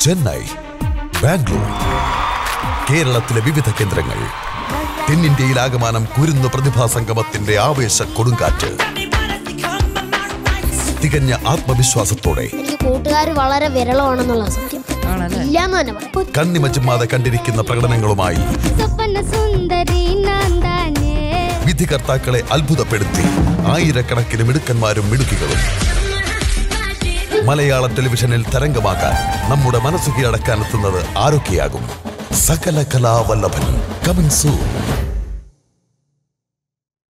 ചെന്നൈ ബാംഗ്ലൂർ കേരളത്തിലെ വിവിധ കേന്ദ്രങ്ങൾ തെന്നിന്ത്യയിലാകമാനം കുരുന്നു പ്രതിഭാസംഗമത്തിന്റെ ആവേശ കൊടുങ്കാറ്റ് തികഞ്ഞ ആത്മവിശ്വാസത്തോടെ എനിക്ക് കൂട്ടുകാർ വളരെ വിരളമാണെന്നുള്ള സത്യം ആണല്ലേ ഇല്ലാന്ന് തന്നെ പറയാം കണ്ണിമച്ചുമാതെ കണ്ടിരിക്കുന്ന പ്രകടനങ്ങളുമായി സ്വപ്ന സുന്ദരി നന്ദനേ വിധികർത്താക്കളെ അത്ഭുതപ്പെടുത്തി ആയിരക്കണക്കിന് മിടുക്കന്മാരും മിടുക്കികളും മലയാള ടെലിവിഷനിൽ തരംഗമാക്കാൻ നമ്മുടെ മനസ്സു കീഴടക്കാൻ എത്തുന്നത് ആരൊക്കെയാകും സകല കലാവല്ലഭൻ കമൻ സൂൺ